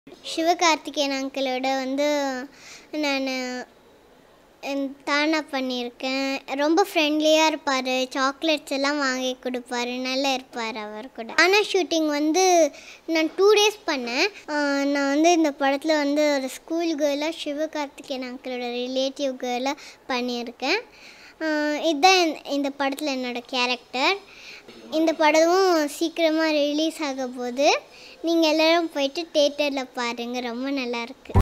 சிவகார்த்திகேயன் அங்கிளோட வந்து நான் தானா பண்ணியிருக்கேன் ரொம்ப ஃப்ரெண்ட்லியாக இருப்பார் சாக்லேட்ஸ் எல்லாம் வாங்கி கொடுப்பாரு நல்லா இருப்பார் அவர் கூட தானா ஷூட்டிங் வந்து நான் டூ டேஸ் பண்ணேன் ஆஹ் நான் வந்து இந்த படத்தில் வந்து ஒரு ஸ்கூல் கேர்ளாக சிவகார்த்திகேயன் அங்கிளோட ரிலேட்டிவ் கேர்ளாக பண்ணியிருக்கேன் ஆஹ் இதுதான் இந்த- இந்த படத்தில் என்னோட கேரக்டர் இந்த படமும் சீக்கிரமாக ரிலீஸ் ஆக போகுது நீங்கள் எல்லோரும் போயிட்டு தேட்டரில் பாருங்கள் ரொம்ப நல்லா இருக்கு